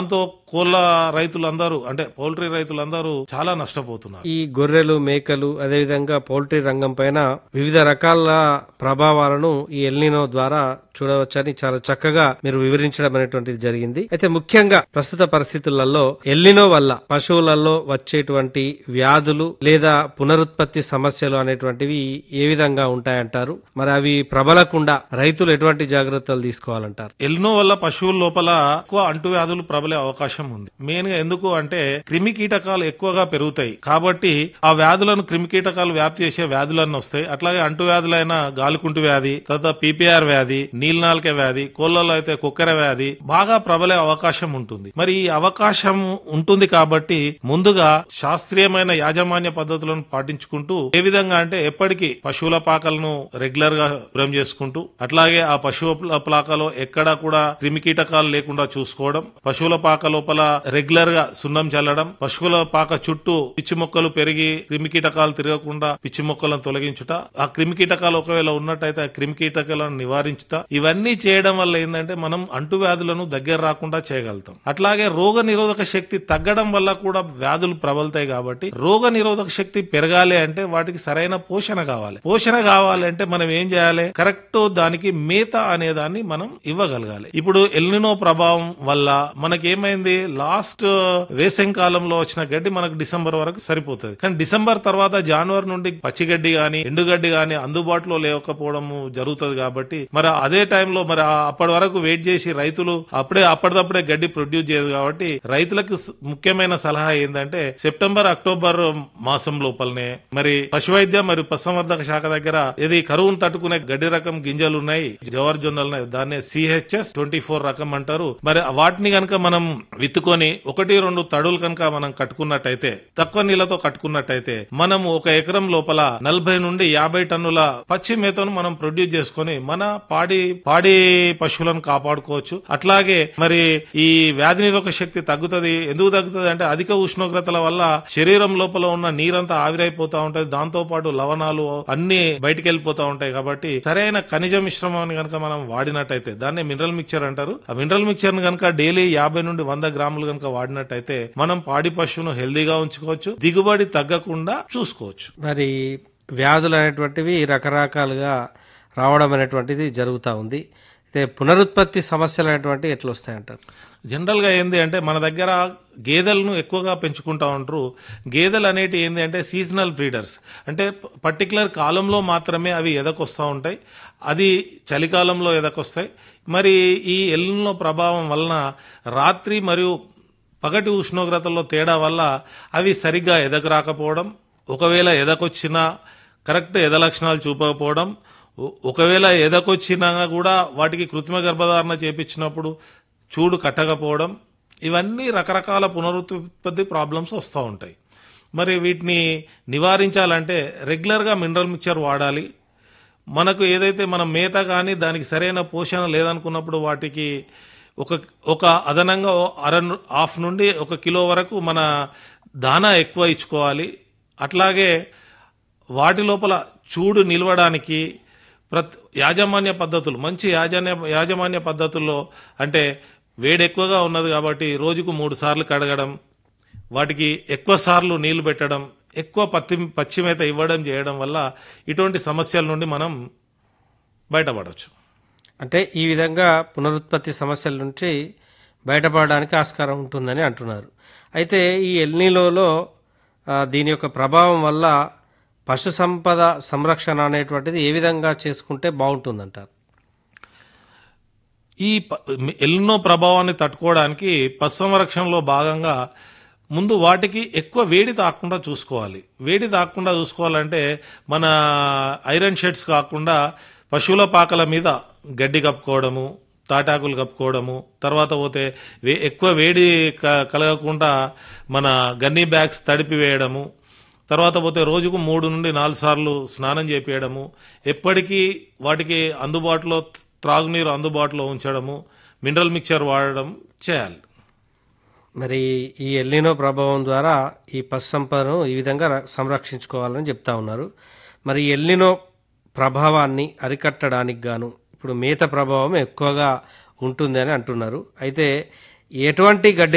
దాంతో కోళ్ళ రైతులందరూ అంటే పౌల్ట్రీ రైతులందరూ చాలా నష్టపోతున్నారు ఈ గొర్రెలు మేకలు అదేవిధంగా పౌల్ట్రీ రంగం పైన వివిధ రకాల ప్రభావాలను ఈ ఎల్నినో ద్వారా చూడవచ్చని చాలా చక్కగా మీరు వివరించడం అనేటువంటిది జరిగింది అయితే ముఖ్యంగా ప్రస్తుత పరిస్థితులలో ఎల్నినో వల్ల పశువులలో వచ్చేటువంటి వ్యాధులు లేదా పునరుత్పత్తి సమస్యలు అనేటువంటివి ఏ విధంగా ఉంటాయంటారు మరి అవి ప్రబలకుండా రైతులు ఎటువంటి జాగ్రత్తలు తీసుకోవాలంటారు ఎల్నో వల్ల పశువుల లోపల ఎక్కువ అంటువ్యాధులు ప్రబలే అవకాశం ఉంది మెయిన్ గా ఎందుకు అంటే క్రిమి కీటకాలు ఎక్కువగా పెరుగుతాయి కాబట్టి ఆ వ్యాధులను క్రిమి కీటకాలు వ్యాప్తి చేసే వ్యాధులన్నీ వస్తాయి అట్లాగే అంటువ్యాధులైన గాలికుంటు వ్యాధి తర్వాత పీపీఆర్ వ్యాధి నీలనాలిక వ్యాధి కోళ్ళలో అయితే కుక్కర వ్యాధి బాగా ప్రబలే అవకాశం ఉంటుంది మరి ఈ అవకాశం ఉంటుంది కాబట్టి ముందుగా శాస్త్రీయమైన యాజమాన్య పద్ధతులను పాటించుకుంటూ ఏ విధంగా అంటే ఎప్పటికీ పశువుల పాకలను రెగ్యులర్ గా శుభ్రం చేసుకుంటూ అట్లాగే ఆ పశువుల పాకలో ఎక్కడా కూడా క్రిమి కీటకాలు లేకుండా చూసుకోవడం పశువుల పాక లోపల రెగ్యులర్ గా సున్నం చల్లడం పశువుల పాక చుట్టూ పిచ్చి మొక్కలు పెరిగి క్రిమి కీటకాలు తిరగకుండా పిచ్చి మొక్కలను తొలగించుట ఆ క్రిమి కీటకాలు ఒకవేళ ఉన్నట్టయితే ఆ క్రిమి కీటకాలను నివారించుట ఇవన్నీ చేయడం వల్ల ఏంటంటే మనం అంటువ్యాధులను దగ్గర రాకుండా చేయగలుగుతాం అట్లాగే రోగ నిరోధక శక్తి తగ్గడం వల్ల కూడా వ్యాధులు ప్రబలుతాయి కాబట్టి రోగ నిరోధక శక్తి పెరగాలి అంటే వాటికి సరైన పోషణ కావాలి పోషణ కావాలి అంటే మనం ఏం చేయాలి కరెక్ట్ దానికి మేత అనే దాన్ని మనం ఇవ్వగలగాలి ఇప్పుడు ఎల్నినో ప్రభావం వల్ల మనకేమైంది లాస్ట్ వేసవి కాలంలో వచ్చిన గడ్డి మనకు డిసెంబర్ వరకు సరిపోతుంది కానీ డిసెంబర్ తర్వాత జనవరి నుండి పచ్చిగడ్డి గాని ఎండుగడ్డి గాని అందుబాటులో లేకపోవడం జరుగుతుంది కాబట్టి మరి అదే టైంలో మరి ఆ- అప్పటి వరకు వెయిట్ చేసి రైతులు అప్పుడే అప్పటిదప్పుడే గడ్డి ప్రొడ్యూస్ చేయదు కాబట్టి రైతులకు స్- ముఖ్యమైన సలహా ఏంటంటే సెప్టెంబర్ అక్టోబర్ మాసం లోపలనే మరి పశువైద్య మరియు పశుసంవర్ధక శాఖ దగ్గర ఇది కరువును తట్టుకునే గడ్డి రకం గింజలు ఉన్నాయి జవర్ జొన్నలు ఉన్నాయి దాన్ని సిహెచ్ఎస్ ట్వంటీ ఫోర్ రకం అంటారు మరి వాటిని కనుక మనం విత్తుకొని ఒకటి రెండు తడులు కనుక మనం కట్టుకున్నట్టయితే తక్కువ నీళ్లతో కట్టుకున్నట్టయితే మనం ఒక ఎకరం లోపల నలభై నుండి యాభై టన్నుల పచ్చి మేతను మనం ప్రొడ్యూస్ చేసుకొని మన పాడి పాడి పశువులను కాపాడుకోవచ్చు అట్లాగే మరి ఈ వ్యాధి నిరోధక శక్తి తగ్గుతుంది ఎందుకు తగ్గుతుంది అంటే అధిక ఉష్ణోగ్రతల వల్ల శరీరం లోపల ఉన్న నీరంతా ఆవిరైపోతా ఉంటది దాంతో పాటు లవణాలు అన్ని బయటికి వెళ్ళిపోతా ఉంటాయి కాబట్టి సరైన ఖనిజ మిశ్రమాన్ని కనుక మనం వాడినట్టయితే దాన్ని మినరల్ మిక్చర్ అంటారు ఆ మినరల్ మిక్చర్ ని కనుక డైలీ యాభై నుండి వంద గ్రాములు కనుక వాడినట్టయితే మనం పాడి పశువును హెల్దీగా ఉంచుకోవచ్చు దిగుబడి తగ్గకుండా చూసుకోవచ్చు మరి వ్యాధులు అనేటువంటివి రకరకాలుగా రావడం అనేటువంటిది జరుగుతూ ఉంది అయితే పునరుత్పత్తి సమస్యలు అనేటువంటివి ఎట్లా వస్తాయంటారు జనరల్ గా ఏంది అంటే మన దగ్గర గేదెలను ఎక్కువగా పెంచుకుంటా ఉంటారు గేదెలు అనేటి ఏంది అంటే సీజనల్ బ్రీడర్స్ అంటే పర్టికులర్ కాలంలో మాత్రమే అవి ఎదకొస్తూ ఉంటాయి అది చలికాలంలో ఎదకొస్తాయి మరి ఈ ఎల్లులో ప్రభావం వలన రాత్రి మరియు పగటి ఉష్ణోగ్రతల్లో తేడా వల్ల అవి సరిగ్గా ఎదకు రాకపోవడం ఒకవేళ ఎదకొచ్చినా కరెక్ట్ ఎద లక్షణాలు చూపకపోవడం ఒ- ఒకవేళ ఎదకొచ్చినా కూడా వాటికి కృత్రిమ గర్భధారణ చేపించినప్పుడు చూడు కట్టకపోవడం ఇవన్నీ రకరకాల పునరుత్పత్తి ప్రాబ్లమ్స్ వస్తూ ఉంటాయి మరి వీటిని నివారించాలంటే రెగ్యులర్గా మినరల్ మిక్చర్ వాడాలి మనకు ఏదైతే మన మేత కానీ దానికి సరైన పోషణ లేదనుకున్నప్పుడు వాటికి ఒక ఒక అదనంగా ఓ అర ను- హాఫ్ నుండి ఒక కిలో వరకు మన దానా ఎక్కువ ఇచ్చుకోవాలి అట్లాగే వాటి లోపల చూడు నిలవడానికి ప్రత్ యాజమాన్య పద్ధతులు మంచి యాజమాన్య యాజమాన్య పద్ధతుల్లో అంటే వేడి ఎక్కువగా ఉన్నది కాబట్టి రోజుకు మూడు సార్లు కడగడం వాటికి ఎక్కువ సార్లు నీళ్లు పెట్టడం ఎక్కువ పత్తి పచ్చి మేత ఇవ్వడం చేయడం వల్ల ఇటువంటి సమస్యల నుండి మనం బయటపడవచ్చు అంటే ఈ విధంగా పునరుత్పత్తి సమస్యల నుంచి బయటపడడానికి ఆస్కారం ఉంటుందని అంటున్నారు అయితే ఈ ఎల్నీలోలో ఆ, దీని యొక్క ప్రభావం వల్ల పశు సంపద సంరక్షణ అనేటువంటిది ఏ విధంగా చేసుకుంటే బాగుంటుందంటారు ఈ ప- ఎల్నో ప్రభావాన్ని తట్టుకోవడానికి పశు సంరక్షణలో భాగంగా ముందు వాటికి ఎక్కువ వేడి తాకుండా చూసుకోవాలి వేడి తాకుండా చూసుకోవాలంటే మన ఐరన్ షెడ్స్ కాకుండా పశువుల పాకల మీద గడ్డి కప్పుకోవడము తాటాకులు కప్పుకోవడము తర్వాత పోతే వే- ఎక్కువ వేడి క- కలగకుండా మన గన్నీ బ్యాగ్స్ తడిపి వేయడము తర్వాత పోతే రోజుకు మూడు నుండి నాలుగు సార్లు స్నానం చేపించడము ఎప్పటికీ వాటికి అందుబాటులో త్రాగునీరు అందుబాటులో ఉంచడము మినరల్ మిక్చర్ వాడడం చేయాలి మరి ఈ ఎల్లినో ప్రభావం ద్వారా ఈ పశు సంపదను ఈ విధంగా ర- సంరక్షించుకోవాలని చెప్తా ఉన్నారు మరి ఈ ఎల్లినో ప్రభావాన్ని అరికట్టడానికి గాను ఇప్పుడు మేత ప్రభావం ఎక్కువగా ఉంటుంది అని అంటున్నారు అయితే ఎటువంటి గడ్డి